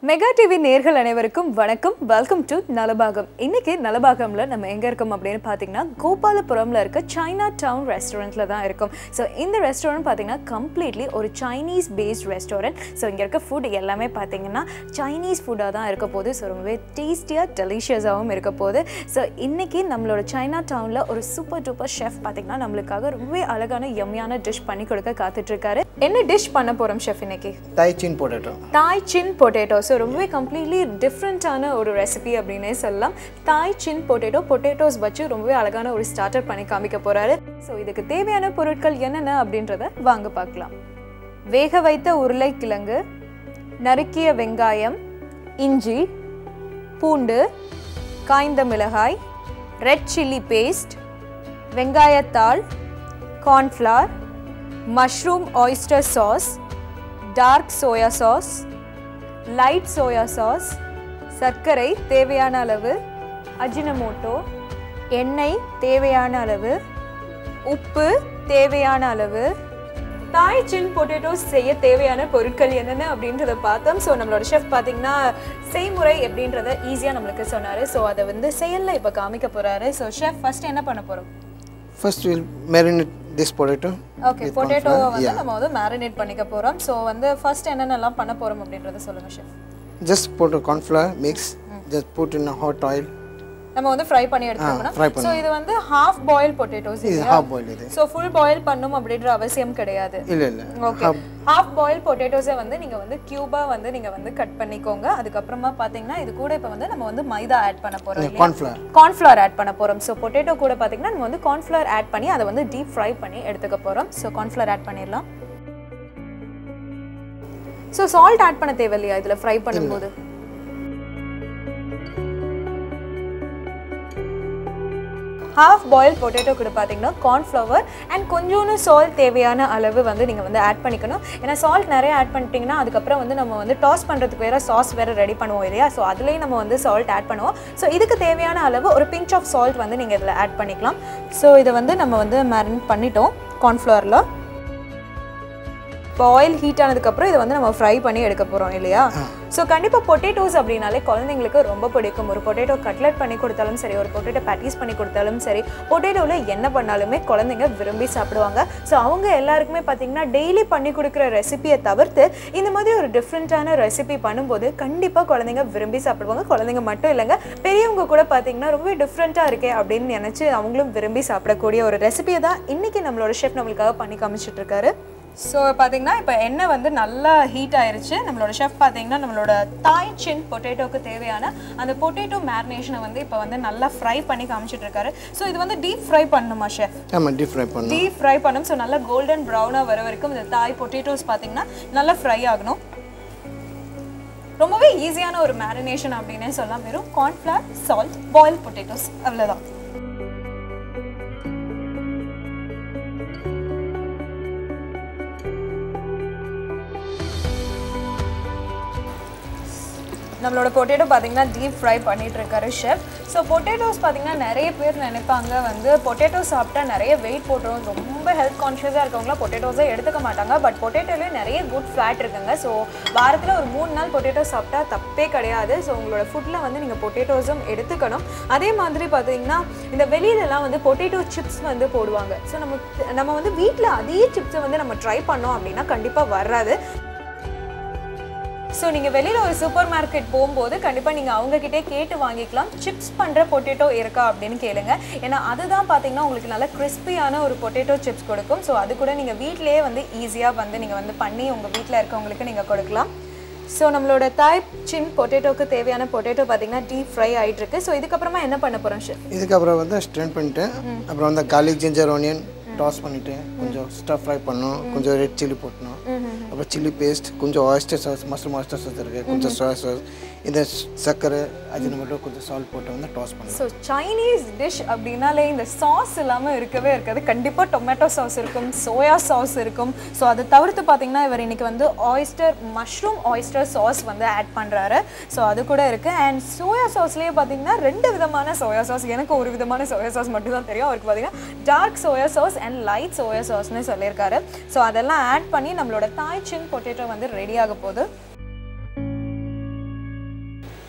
Mega TV நேர்கள் அனைவருக்கும் வணக்கம் வெல்கம் டு நலபாகம் இன்னைக்கு நலபாகம்ல நம்ம எங்க இருக்கோம் அப்படின்னு பார்த்தீங்கன்னா கோபாலபுரம்ல இருக்க சைனா டவுன் ரெஸ்டாரண்ட்ல தான் இருக்கும் ஸோ இந்த ரெஸ்டாரண்ட் பார்த்தீங்கன்னா கம்ப்ளீட்லி ஒரு சைனீஸ் பேஸ்ட் ரெஸ்டாரண்ட் ஸோ இங்க இருக்க ஃபுட் எல்லாமே பார்த்தீங்கன்னா சைனீஸ் ஃபுட்டாக தான் இருக்க போகுது ஸோ ரொம்பவே டேஸ்டியாக டெலிஷியஸாகவும் இருக்க போகுது ஸோ இன்னைக்கு நம்மளோட சைனா டவுன்ல ஒரு சூப்பர் டூப்பர் ஷெஃப் பார்த்தீங்கன்னா நம்மளுக்காக ரொம்பவே அழகான எம்மியான டிஷ் பண்ணி கொடுக்க காத்துட்டு இருக்காரு என்ன டிஷ் பண்ண போறோம் ஷெஃப் இன்னைக்கு தாய் chin potato Thai chin potato so ரொம்பவே கம்ப்ளீட்லி டிஃப்ரெண்ட்டான ஒரு ரெசிபி அப்படின்னே சொல்லலாம் தாய் சின் பொட்டேட்டோ பொட்டேட்டோஸ் வச்சு ரொம்பவே அழகான ஒரு ஸ்டார்டர் பண்ணி காமிக்க போறாரு ஸோ இதுக்கு தேவையான பொருட்கள் என்னென்ன அப்படின்றத வாங்க பார்க்கலாம் வேக வைத்த உருளைக்கிழங்கு நறுக்கிய வெங்காயம் இஞ்சி பூண்டு காய்ந்த மிளகாய் ரெட் சில்லி பேஸ்ட் வெங்காயத்தாள் cornflour mushroom oyster sauce dark soya sauce light soya sauce சர்க்கரை தேவையான அளவு அஜினமோட்டோ எண்ணெய் தேவையான அளவு உப்பு தேவையான அளவு தாய் சின் பொட்டேட்டோஸ் செய்ய தேவையான பொருட்கள் என்னென்ன அப்படின்றத பார்த்தோம் ஸோ நம்மளோட ஷெஃப் பார்த்தீங்கன்னா செய்முறை எப்படின்றத ஈஸியாக நம்மளுக்கு சொன்னார் ஸோ அதை வந்து செயலில் இப்போ காமிக்க போகிறாரு ஸோ ஷெஃப் ஃபர்ஸ்ட் என்ன பண்ண போகிறோம் first will marinate this potato okay பொட்டேட்டோவை வந்து நம்ம வந்து மேரினேட் பண்ணிக்க போகிறோம் ஸோ வந்து ஃபர்ஸ்ட் என்னென்னலாம் பண்ண போகிறோம் அப்படின்றத சொல்லுங்கள் ஷெஃப் ஜஸ்ட் போட்டு cornflour mix just put in hot oil நம்ம வந்து ஃப்ரை பண்ணி fry எடுத்துக்கணும் ஸோ இது வந்து ஹாஃப் பாயில் பொட்டேட்டோஸ் இது ஹாஃப் பாயில் இது ஸோ ஃபுல் பாயில் பண்ணும் அப்படின்ற அவசியம் கிடையாது இல்லை இல்லை ஓகே ஹாஃப் பாயில் பொட்டேட்டோஸை வந்து நீங்கள் வந்து க்யூபாக வந்து நீங்கள் வந்து கட் பண்ணிக்கோங்க அதுக்கப்புறமா பார்த்தீங்கன்னா இது கூட இப்போ வந்து நம்ம வந்து மைதா ஆட் பண்ண போகிறோம் கார்ன்ஃப்ளவர் கார்ன்ஃப்ளவர் ஆட் பண்ண போகிறோம் ஸோ பொட்டேட்டோ கூட பார்த்தீங்கன்னா நம்ம வந்து கார்ன்ஃப்ளவர் ஆட் பண்ணி அதை வந்து டீப் ஃப்ரை பண்ணி எடுத்துக்க போகிறோம் ஸோ கார்ன்ஃப்ளவர் ஆட் பண்ணிடலாம் ஸோ சால்ட் ஆட் பண்ண தேவையில்லையா இதில் ஃப்ரை பண்ணும்போது ஹாஃப் பாயில் பொட்டேட்டோ கூட பார்த்தீங்கன்னா கார்ன்ஃப்ளவர் அண்ட் கொஞ்சோண்டு சால்ட் தேவையான அளவு வந்து நீங்கள் வந்து ஆட் பண்ணிக்கணும் ஏன்னா சால்ட் நிறைய ஆட் பண்ணிட்டீங்கன்னா அதுக்கப்புறம் வந்து நம்ம வந்து டாஸ் பண்ணுறதுக்கு வேறு சாஸ் வேறு ரெடி பண்ணுவோம் இல்லையா ஸோ அதுலேயும் நம்ம வந்து சால்ட் ஆட் பண்ணுவோம் ஸோ இதுக்கு தேவையான அளவு ஒரு பிஞ்ச் ஆஃப் சால்ட் வந்து நீங்கள் இதில் ஆட் பண்ணிக்கலாம் ஸோ இதை வந்து நம்ம வந்து மேரினேட் பண்ணிட்டோம் கார்ன்ஃப்ளவரில் இப்போ ஆயில் ஹீட் ஆனதுக்கப்புறம் இதை வந்து நம்ம ஃப்ரை பண்ணி எடுக்க போகிறோம் இல்லையா ஸோ கண்டிப்பாக பொட்டேட்டோஸ் அப்படின்னாலே குழந்தைங்களுக்கு ரொம்ப பிடிக்கும் ஒரு பொட்டேட்டோ கட்லெட் பண்ணி கொடுத்தாலும் சரி ஒரு பொட்டேட்டோ பேட்டிஸ் பண்ணி கொடுத்தாலும் சரி பொட்டேட்டோவில் என்ன பண்ணாலுமே குழந்தைங்க விரும்பி சாப்பிடுவாங்க ஸோ அவங்க எல்லாருக்குமே பார்த்தீங்கன்னா டெய்லி பண்ணி கொடுக்குற ரெசிபியை தவிர்த்து இந்த மாதிரி ஒரு டிஃப்ரெண்ட்டான ரெசிபி பண்ணும்போது கண்டிப்பாக குழந்தைங்க விரும்பி சாப்பிடுவாங்க குழந்தைங்க மட்டும் இல்லைங்க பெரியவங்க கூட பார்த்தீங்கன்னா ரொம்ப டிஃப்ரெண்ட்டாக இருக்கே அப்படின்னு நினச்சி அவங்களும் விரும்பி சாப்பிடக்கூடிய ஒரு ரெசிபியை தான் இன்றைக்கி நம்மளோட ஷெஃப் நம்மளுக்காக பண்ணி காமிச்சிட்டு இருக்காரு ஸோ பார்த்தீங்கன்னா இப்போ எண்ணெய் வந்து நல்லா ஹீட் ஆயிருச்சு நம்மளோட ஷெஃப் பார்த்தீங்கன்னா நம்மளோட தாய் சின் பொட்டேட்டோக்கு தேவையான அந்த பொட்டேட்டோ மேரினேஷனை வந்து இப்போ வந்து நல்லா ஃப்ரை பண்ணி காமிச்சிட்டு இருக்காரு ஸோ இது வந்து டீப் ஃப்ரை பண்ணணுமா ஷெஃப் ஆமாம் டீப் ஃப்ரை பண்ணணும் டீப் ஃப்ரை பண்ணும் ஸோ நல்லா கோல்டன் ப்ரௌனாக வர வரைக்கும் இந்த தாய் பொட்டேட்டோஸ் பார்த்தீங்கன்னா நல்லா ஃப்ரை ஆகணும் ரொம்பவே ஈஸியான ஒரு மேரினேஷன் அப்படின்னே சொல்லலாம் வெறும் கார்ன்ஃப்ளவர் சால்ட் பாயில் பொட்டேட்டோஸ் அவ்வளோதான் நம்மளோட பொட்டேட்டோ பார்த்தீங்கன்னா டீப் ஃப்ரை பண்ணிட்டு இருக்காரு ஷெஃப் ஸோ பொட்டேட்டோஸ் பார்த்தீங்கன்னா நிறைய பேர் நினைப்பாங்க வந்து பொட்டேட்டோ சாப்பிட்டா நிறைய வெயிட் போட்டுரும் ரொம்ப ஹெல்த் கான்ஷியஸாக இருக்கவங்களாம் பொட்டேட்டோஸே எடுத்துக்க மாட்டாங்க பட் பொட்டேட்டோலேயும் நிறைய குட் ஃபேட் இருக்குங்க ஸோ வாரத்தில் ஒரு மூணு நாள் பொட்டேட்டோ சாப்பிட்டா தப்பே கிடையாது ஸோ உங்களோட ஃபுட்டில் வந்து நீங்கள் பொட்டேட்டோஸும் எடுத்துக்கணும் அதே மாதிரி பார்த்தீங்கன்னா இந்த வெளியிலலாம் வந்து பொட்டேட்டோ சிப்ஸ் வந்து போடுவாங்க ஸோ நம்ம நம்ம வந்து வீட்டில் அதே சிப்ஸை வந்து நம்ம ட்ரை பண்ணோம் அப்படின்னா கண்டிப்பாக வராது ஸோ நீங்கள் வெளியில் ஒரு சூப்பர் மார்க்கெட் போகும்போது கண்டிப்பாக நீங்கள் அவங்கக்கிட்டே கேட்டு வாங்கிக்கலாம் சிப்ஸ் பண்ணுற பொட்டேட்டோ இருக்கா அப்படின்னு கேளுங்க ஏன்னா அதுதான் பார்த்தீங்கன்னா உங்களுக்கு நல்ல கிறிஸ்பியான ஒரு பொட்டேட்டோ சிப்ஸ் கொடுக்கும் ஸோ அது கூட நீங்கள் வீட்டிலேயே வந்து ஈஸியாக வந்து நீங்கள் வந்து பண்ணி உங்கள் வீட்டில் இருக்கவங்களுக்கு நீங்கள் கொடுக்கலாம் ஸோ நம்மளோட தாய் சின் பொட்டேட்டோக்கு தேவையான பொட்டேட்டோ பார்த்தீங்கன்னா டீப் ஃப்ரை ஆகிட்டு இருக்கு ஸோ இதுக்கப்புறமா என்ன பண்ண போகிறோம் ஷெஃப் இதுக்கப்புறம் வந்து ஸ்ட்ரெயின் பண்ணிட்டு அப்புறம் வந்து கார்லிக் ஜிஞ்சர் ஆனியன் டாஸ் பண்ணிவிட்டு கொஞ்சம் ஸ்டஃப் ஃப்ரை பண்ணணும் கொஞ்சம் ரெட் சில்லி போட்டணும் அப்புறம் சில்லி பேஸ்ட் கொஞ்சம் oyster sauce mushroom oyster sauce இருக்குது கொஞ்சம் சோயா சாஸ் இந்த சர்க்கரை அது மட்டும் கொஞ்சம் சால்ட் போட்டு வந்து டாஸ் பண்ணணும் ஸோ சைனீஸ் டிஷ் அப்படின்னாலே இந்த சாஸ் இல்லாமல் இருக்கவே இருக்காது கண்டிப்பாக டொமேட்டோ சாஸ் இருக்கும் சோயா சாஸ் இருக்கும் ஸோ அதை தவிர்த்து பார்த்தீங்கன்னா இவர் இன்னைக்கு வந்து ஆயிஸ்டர் மஷ்ரூம் ஆயிஸ்டர் சாஸ் வந்து ஆட் பண்ணுறாரு ஸோ அது கூட இருக்குது அண்ட் சோயா சாஸ்லேயே பார்த்தீங்கன்னா ரெண்டு விதமான சோயா சாஸ் எனக்கு ஒரு விதமான சோயா சாஸ் மட்டும் தான் தெரியும் அவருக்கு பார்த்தீங்கன்னா dark soya sauce and light soya சாஸ்னு சொல்லியிருக்காரு ஸோ அதெல்லாம் ஆட் பண்ணி நம்மளோட தாய் சின் பொட்டேட்டோ வந்து ரெடி ஆக போகுது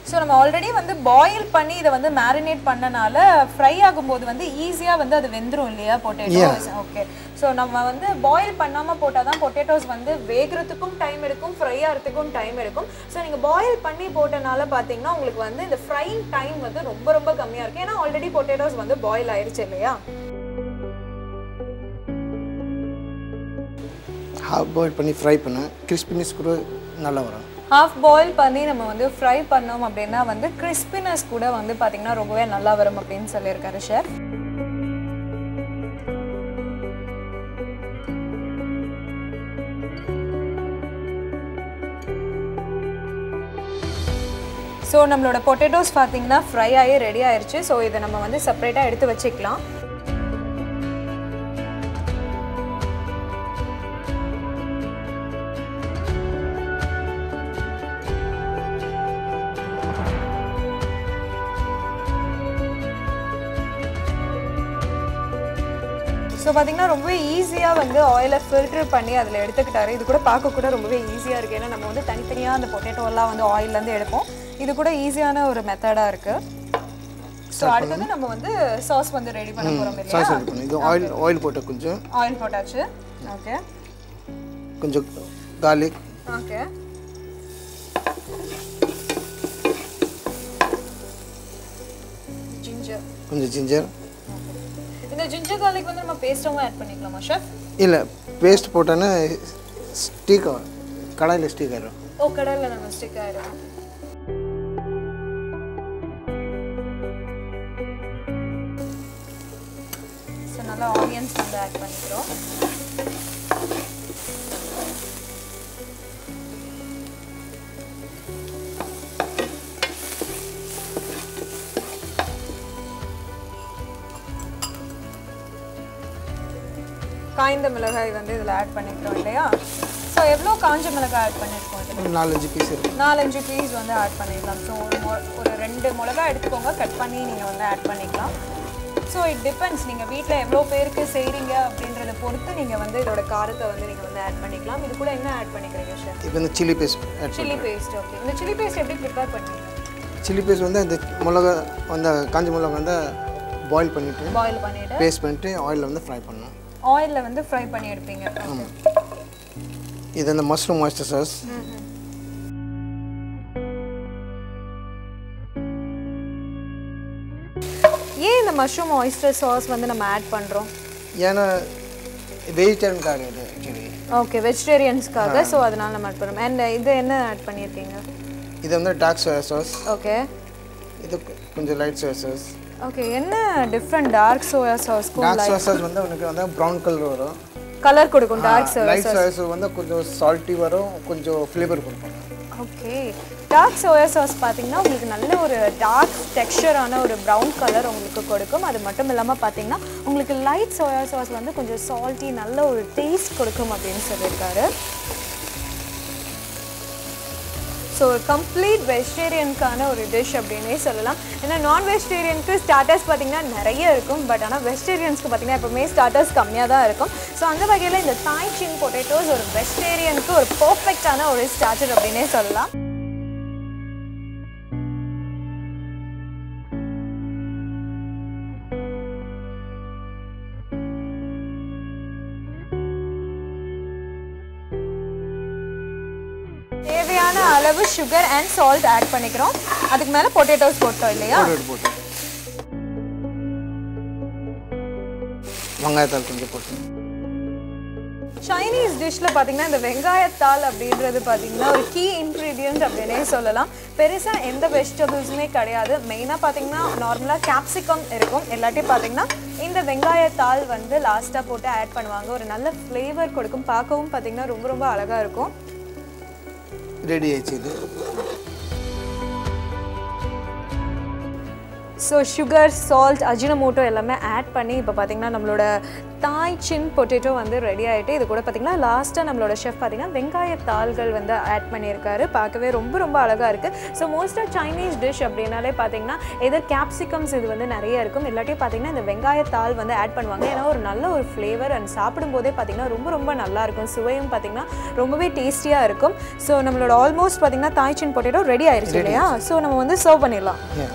ஸோ நம்ம ஆல்ரெடி வந்து பாயில் பண்ணி இதை வந்து மேரினேட் பண்ணனால ஃப்ரை ஆகும்போது வந்து ஈஸியாக வந்து அது வெந்துரும் இல்லையா பொட்டேட்டோஸ் ஓகே ஸோ நம்ம வந்து பாயில் பண்ணாமல் போட்டால் தான் பொட்டேட்டோஸ் வந்து வேகிறதுக்கும் டைம் எடுக்கும் ஃப்ரை ஆகிறதுக்கும் டைம் எடுக்கும் ஸோ நீங்கள் பாயில் பண்ணி போட்டனால பார்த்தீங்கன்னா உங்களுக்கு வந்து இந்த ஃப்ரைங் டைம் வந்து ரொம்ப ரொம்ப கம்மியாக இருக்கும் ஏன்னா ஆல்ரெடி பொட்டேட்டோஸ் வந்து பாயில் ஆயிருச்சு இல்லையா ஹாஃப் பாயில் பண்ணி ஃப்ரை பண்ணேன் கிறிஸ்பினஸ் கூட நல்லா வரும் ஹாஃப் பாயில் பண்ணி நம்ம வந்து ஃப்ரை பண்ணோம் அப்படின்னா வந்து கிறிஸ்பினஸ் கூட வந்து பார்த்தீங்கன்னா ரொம்பவே நல்லா வரும் அப்படின்னு சொல்லியிருக்காரு ஷெஃப் ஸோ நம்மளோட பொட்டேட்டோஸ் பார்த்தீங்கன்னா ஃப்ரை ஆகி ரெடி ஆயிருச்சு ஸோ இதை நம்ம வந்து செப்பரேட்டாக எடுத்து வச்சுக்கலாம் ஸோ பார்த்தீங்கன்னா ரொம்பவே ஈஸியாக வந்து ஆயிலை ஃபில்டர் பண்ணி அதில் எடுத்துக்கிட்டாரு இது கூட பார்க்க கூட ரொம்பவே ஈஸியாக இருக்குது ஏன்னா நம்ம வந்து தனித்தனியாக அந்த பொட்டேட்டோலாம் வந்து ஆயிலேருந்து எடுப்போம் இது கூட ஈஸியான ஒரு மெத்தடாக இருக்குது ஸோ அடுத்தது நம்ம வந்து சாஸ் வந்து ரெடி பண்ண போகிறோம் இல்லையா சாஸ் ரெடி பண்ணேன் இது ஆயில் ஆயில் போட்ட கொஞ்சம் ஆயில் போட்டாச்சு ஓகே கொஞ்சம் garlic ஓகே ஜிஞ்சர் கொஞ்சம் ஜிஞ்சர் இந்த ஜிஞ்சர் garlic வந்து நம்ம பேஸ்ட்டாகவும் ஆட் பண்ணிக்கலாமா ஷெஃப் இல்லை பேஸ்ட் போட்டோன்னா ஸ்டீக் கடாயில் ஸ்டீக் ஆயிடும் ஓ கடையில் நம்ம ஸ்டிக் ஆயிடும் ஸோ நல்லா ஆனியன்ஸ் வந்து ஆட் பண்ணிக்கிறோம் காய்ந்த மிளகாய் வந்து இதில் ஆட் பண்ணிக்கிறோம் இல்லையா ஸோ எவ்வளோ காஞ்ச மிளகாய் ஆட் பண்ணியிருக்கோம் இதில் ஒரு நாலஞ்சு பீஸ் இருக்கும் நாலஞ்சு பீஸ் வந்து ஆட் பண்ணிடலாம் ஸோ ஒரு மொ ஒரு ரெண்டு மிளகா எடுத்துக்கோங்க கட் பண்ணி நீங்கள் வந்து ஆட் பண்ணிக்கலாம் ஸோ இட் டிபெண்ட்ஸ் நீங்கள் வீட்டில் எவ்வளோ பேருக்கு செய்கிறீங்க அப்படின்றத பொறுத்து நீங்கள் வந்து இதோட காரத்தை வந்து நீங்கள் வந்து ஆட் பண்ணிக்கலாம் இது கூட என்ன ஆட் பண்ணிக்கிறீங்க ஷெஃப் இப்போ இந்த chilli paste add chilli paste okay இந்த சில்லி பேஸ்ட் எப்படி ப்ரிப்பேர் பண்ணுவீங்க சில்லி பேஸ்ட் வந்து இந்த மிளகா அந்த காஞ்ச மிளகா வந்து பாயில் பண்ணிவிட்டு பாயில் பண்ணிவிட்டு பேஸ்ட் பண்ணிட்டு ஆயிலில் வந்து ஃப்ரை பண்ணணும் ஆயிலில் வந்து ஃப்ரை பண்ணி எடுப்பீங்க இது இந்த மஷ்ரூம் மாய்ஸ்டர் சாஸ் ஏன் இந்த மஷ்ரூம் ஆயிஸ்டர் சாஸ் வந்து நம்ம ஆட் பண்ணுறோம் ஏன்னா வெஜிடேரியன்காக இது ஆக்சுவலி ஓகே வெஜிடேரியன்ஸ்க்காக ஸோ அதனால நம்ம ஆட் பண்ணுறோம் அண்ட் இது என்ன ஆட் பண்ணியிருக்கீங்க இது வந்து டார்க் சோயா சாஸ் ஓகே இது கொஞ்சம் லைட் சோயா சாஸ் ஓகே என்ன டிஃப்ரெண்ட் டார்க் சோயா சாஸ்க்கும் டார்க் சோயா சாஸ் வந்து உனக்கு வந்து ப்ரௌன் கலர் வரும் கலர் கொடுக்கும் dark soya light soya sauce வந்து கொஞ்சம் சால்ட்டி வரும் கொஞ்சம் ஃப்ளேவர் கொடுக்கும் ஓகே டார்க் சோயா சாஸ் பார்த்தீங்கன்னா உங்களுக்கு நல்ல ஒரு டார்க் டெக்ஸ்சரான ஒரு ப்ரௌன் கலர் உங்களுக்கு கொடுக்கும் அது மட்டும் இல்லாமல் பார்த்தீங்கன்னா உங்களுக்கு லைட் சோயா சாஸ் வந்து கொஞ்சம் சால்ட்டி நல்ல ஒரு டேஸ்ட் கொடுக்கும் அப்படின்னு சொல்லியிருக்காரு ஸோ கம்ப்ளீட் வெஜிடேரியனுக்கான ஒரு டிஷ் அப்படின்னே சொல்லலாம் ஏன்னா நான் வெஜிடேரியனுக்கு ஸ்டார்டர்ஸ் பார்த்தீங்கன்னா நிறைய இருக்கும் பட் ஆனால் வெஜிடேரியன்ஸ்க்கு பார்த்தீங்கன்னா எப்பவுமே ஸ்டார்டர்ஸ் கம்மியாக தான் இருக்கும் ஸோ அந்த வகையில் இந்த தாய் சின் பொட்டேட்டோஸ் ஒரு வெஜிடேரியனுக்கு ஒரு பர்ஃபெக்டான ஒரு ஸ்டார்டர் அப்படின்னே சொல்லலாம் தேவையான அளவு சுகர் அண்ட் சால்ட் ஆட் பண்ணிக்கிறோம் அதுக்கு மேலே பொட்டேட்டோஸ் போட்டோம் இல்லையா போட்டு போட்டு வெங்காயத்தாள் கொஞ்சம் போட்டு சைனீஸ் டிஷ்ல பார்த்தீங்கன்னா இந்த வெங்காயத்தாள் அப்படின்றது பார்த்தீங்கன்னா ஒரு கீ இன்க்ரீடியன்ட் அப்படின்னே சொல்லலாம் பெருசாக எந்த வெஜிடபிள்ஸுமே கிடையாது மெயினாக பார்த்தீங்கன்னா நார்மலாக கேப்சிகம் இருக்கும் எல்லாத்தையும் பார்த்தீங்கன்னா இந்த வெங்காயத்தாள் வந்து லாஸ்ட்டாக போட்டு ஆட் பண்ணுவாங்க ஒரு நல்ல ஃப்ளேவர் கொடுக்கும் பார்க்கவும் பார்த்தீங்கன்னா ரொம்ப ரொம்ப அழகாக இருக்கும் ரெடி ஆயிடுச்சு இது ஸோ சுகர் சால்ட் அஜினமோட்டோ எல்லாமே ஆட் பண்ணி இப்போ பார்த்தீங்கன்னா நம்மளோட தாய் சின் பொட்டேட்டோ வந்து ரெடி ஆகிட்டு இது கூட பார்த்தீங்கன்னா லாஸ்ட்டாக நம்மளோட ஷெஃப் பார்த்தீங்கன்னா வெங்காய தாள்கள் வந்து ஆட் பண்ணியிருக்காரு பார்க்கவே ரொம்ப ரொம்ப அழகாக இருக்குது ஸோ மோஸ்ட்டாக சைனீஸ் டிஷ் அப்படின்னாலே பார்த்தீங்கன்னா எதர் கேப்சிகம்ஸ் இது வந்து நிறைய இருக்கும் இல்லாட்டி பார்த்தீங்கன்னா இந்த வெங்காய தாள் வந்து ஆட் பண்ணுவாங்க ஏன்னா ஒரு நல்ல ஒரு ஃப்ளேவர் அண்ட் சாப்பிடும்போதே பார்த்தீங்கன்னா ரொம்ப ரொம்ப நல்லா இருக்கும் சுவையும் பார்த்தீங்கன்னா ரொம்பவே டேஸ்டியாக இருக்கும் ஸோ நம்மளோட ஆல்மோஸ்ட் பார்த்தீங்கன்னா தாய் சின் பொட்டேட்டோ ரெடி ஆயிருச்சு இல்லையா ஸோ நம்ம வந்து சர்வ் பண்ணிடலாம் Yeah.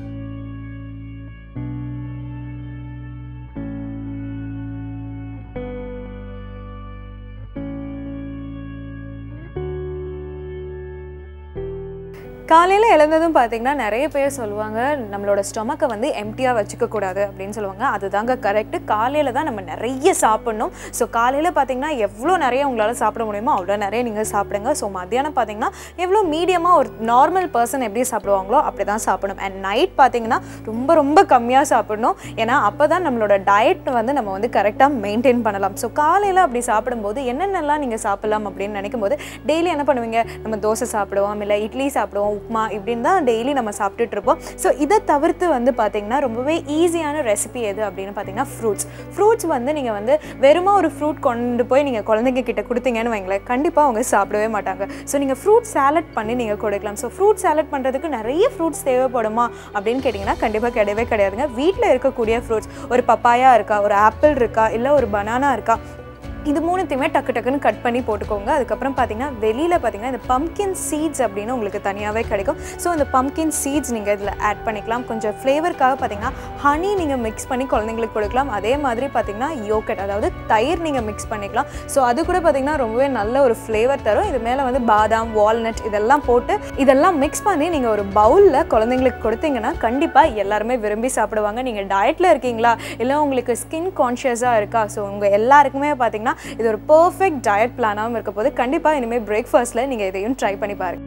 காலையில் எழுந்ததும் பார்த்தீங்கன்னா நிறைய பேர் சொல்லுவாங்க நம்மளோட ஸ்டொமக்கை வந்து எம்டியாக வச்சுக்க கூடாது அப்படின்னு சொல்லுவாங்க அதுதாங்க கரெக்டு காலையில் தான் நம்ம நிறைய சாப்பிடணும் ஸோ காலையில் பார்த்தீங்கன்னா எவ்வளோ நிறைய உங்களால் சாப்பிட முடியுமோ அவ்வளோ நிறைய நீங்கள் சாப்பிடுங்க ஸோ மத்தியானம் பார்த்தீங்கன்னா எவ்வளோ மீடியமாக ஒரு நார்மல் பர்சன் எப்படி சாப்பிடுவாங்களோ அப்படி தான் சாப்பிடணும் அண்ட் நைட் பார்த்தீங்கன்னா ரொம்ப ரொம்ப கம்மியாக சாப்பிடணும் ஏன்னா அப்போ தான் நம்மளோட டயட் வந்து நம்ம வந்து கரெக்டாக மெயின்டைன் பண்ணலாம் ஸோ காலையில் அப்படி சாப்பிடும்போது என்னென்னலாம் நீங்கள் சாப்பிடலாம் அப்படின்னு நினைக்கும் போது டெய்லி என்ன பண்ணுவீங்க நம்ம தோசை சாப்பிடுவோம் இல்லை இட்லி சாப்பிடுவோம் உப்புமா இப்படின்னு தான் டெய்லி நம்ம சாப்பிட்டுட்டு இருப்போம் ஸோ இதை தவிர்த்து வந்து பார்த்தீங்கன்னா ரொம்பவே ஈஸியான ரெசிபி எது அப்படின்னு பார்த்தீங்கன்னா ஃப்ரூட்ஸ் ஃப்ரூட்ஸ் வந்து நீங்கள் வந்து வெறுமா ஒரு ஃப்ரூட் கொண்டு போய் நீங்கள் குழந்தைங்க கிட்ட கொடுத்தீங்கன்னு வைங்களேன் கண்டிப்பாக அவங்க சாப்பிடவே மாட்டாங்க ஸோ நீங்கள் ஃப்ரூட் சாலட் பண்ணி நீங்கள் கொடுக்கலாம் ஸோ ஃப்ரூட் சாலட் பண்ணுறதுக்கு நிறைய ஃப்ரூட்ஸ் தேவைப்படுமா அப்படின்னு கேட்டிங்கன்னா கண்டிப்பாக கிடையவே கிடையாதுங்க வீட்டில் இருக்கக்கூடிய ஃப்ரூட்ஸ் ஒரு பப்பாயா இருக்கா ஒரு ஆப்பிள் இருக்கா இல்லை ஒரு பனானா இருக்கா இது மூணுத்தையுமே டக்கு டக்குன்னு கட் பண்ணி போட்டுக்கோங்க அதுக்கப்புறம் பார்த்தீங்கன்னா வெளியில் பார்த்தீங்கன்னா இந்த பம்கின் சீட்ஸ் அப்படின்னு உங்களுக்கு தனியாகவே கிடைக்கும் ஸோ இந்த பம்கின் சீட்ஸ் நீங்கள் இதில் ஆட் பண்ணிக்கலாம் கொஞ்சம் ஃப்ளேவருக்காக பார்த்தீங்கன்னா ஹனி நீங்கள் மிக்ஸ் பண்ணி குழந்தைங்களுக்கு கொடுக்கலாம் அதே மாதிரி பார்த்தீங்கன்னா யோகட் அதாவது தயிர் நீங்கள் மிக்ஸ் பண்ணிக்கலாம் ஸோ அது கூட பார்த்தீங்கன்னா ரொம்பவே நல்ல ஒரு ஃப்ளேவர் தரும் இது மேலே வந்து பாதாம் வால்நட் இதெல்லாம் போட்டு இதெல்லாம் மிக்ஸ் பண்ணி நீங்கள் ஒரு பவுலில் குழந்தைங்களுக்கு கொடுத்தீங்கன்னா கண்டிப்பாக எல்லாருமே விரும்பி சாப்பிடுவாங்க நீங்கள் டயட்டில் இருக்கீங்களா இல்லை உங்களுக்கு ஸ்கின் கான்ஷியஸாக இருக்கா ஸோ உங்கள் எல்லாருக்குமே பார்த்தீங்கன்னா இது ஒரு பர்ஃபெக்ட் டயட் பிளானாகவும் இருக்க போது கண்டிப்பாக இனிமேல் பிரேக்ஃபாஸ்ட்டில் நீங்கள் இதையும் ட்ரை பண்ணி பாருங்க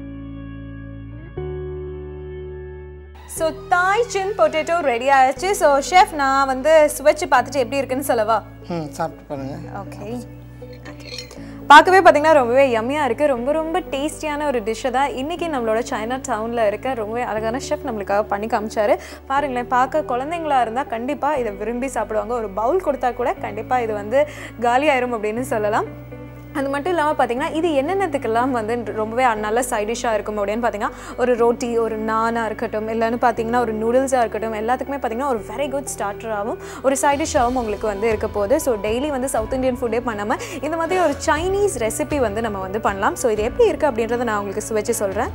so Thai chin potato ready ஆயிடுச்சு ஸோ ஷெஃப் நான் வந்து சுவைச்சு பார்த்துட்டு எப்படி இருக்குன்னு சொல்லவா ம் சாப்பிட்டு பாருங்கள் ஓகே பார்க்கவே பார்த்தீங்கன்னா ரொம்பவே யம்மியாக இருக்குது ரொம்ப ரொம்ப டேஸ்டியான ஒரு டிஷ்ஷை தான் இன்றைக்கி நம்மளோட சைனா டவுனில் இருக்க ரொம்பவே அழகான ஷெஃப் நம்மளுக்காக பண்ணி காமிச்சாரு பாருங்களேன் பார்க்க குழந்தைங்களா இருந்தால் கண்டிப்பாக இதை விரும்பி சாப்பிடுவாங்க ஒரு பவுல் கொடுத்தா கூட கண்டிப்பாக இது வந்து காலியாயிரும் அப்படின்னு சொல்லலாம் அது மட்டும் இல்லாமல் பார்த்தீங்கன்னா இது என்னென்னத்துக்கெல்லாம் வந்து ரொம்பவே நல்ல சைட் டிஷ்ஷாக இருக்கும் அப்படின்னு பார்த்தீங்கன்னா ஒரு ரோட்டி ஒரு நானாக இருக்கட்டும் இல்லைன்னு பார்த்தீங்கன்னா ஒரு நூடுல்ஸாக இருக்கட்டும் எல்லாத்துக்குமே பார்த்தீங்கன்னா ஒரு வெரி குட் ஸ்டார்டராகவும் ஒரு சைட் டிஷ்ஷாகவும் உங்களுக்கு வந்து இருக்க போகுது ஸோ டெய்லி வந்து சவுத் இந்தியன் ஃபுட்டே பண்ணாமல் இந்த மாதிரி ஒரு சைனீஸ் ரெசிபி வந்து நம்ம வந்து பண்ணலாம் ஸோ இது எப்படி இருக்குது அப்படின்றத நான் உங்களுக்கு சுவைச்சு சொல்கிறேன்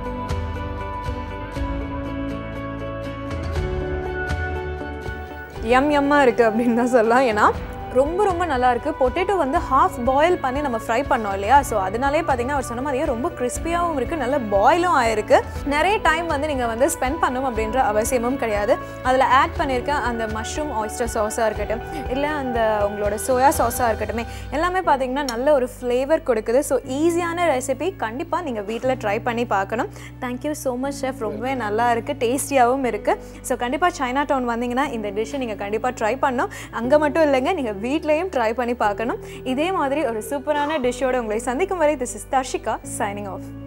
எம் எம்மாக இருக்குது அப்படின்னு தான் சொல்லலாம் ஏன்னா ரொம்ப ரொம்ப நல்லா இருக்குது பொட்டேட்டோ வந்து ஹாஃப் பாயில் பண்ணி நம்ம ஃப்ரை பண்ணோம் இல்லையா ஸோ அதனாலே பார்த்தீங்கன்னா அவர் சொன்ன மாதிரியே ரொம்ப கிறிஸ்பியாகவும் இருக்குது நல்ல பாயிலும் ஆயிருக்கு நிறைய டைம் வந்து நீங்கள் வந்து ஸ்பெண்ட் பண்ணணும் அப்படின்ற அவசியமும் கிடையாது அதில் ஆட் பண்ணியிருக்க அந்த மஷ்ரூம் ஆயிஸ்டர் சாஸாக இருக்கட்டும் இல்லை அந்த உங்களோட சோயா சாஸாக இருக்கட்டும் எல்லாமே பார்த்தீங்கன்னா நல்ல ஒரு ஃப்ளேவர் கொடுக்குது ஸோ ஈஸியான ரெசிபி கண்டிப்பாக நீங்கள் வீட்டில் ட்ரை பண்ணி பார்க்கணும் தேங்க்யூ ஸோ மச் ஷெஃப் ரொம்பவே நல்லா இருக்குது டேஸ்டியாகவும் இருக்குது ஸோ கண்டிப்பாக சைனா டவுன் வந்தீங்கன்னா இந்த டிஷ்ஷை நீங்கள் கண்டிப்பாக ட்ரை பண்ணணும் அங்கே மட்டும் இல்லைங்க நீங்கள் வீட்லேயும் ட்ரை பண்ணி பார்க்கணும் இதே மாதிரி ஒரு சூப்பரான டிஷ்ஷோட உங்களை சந்திக்கும் வரை this is Darshika signing of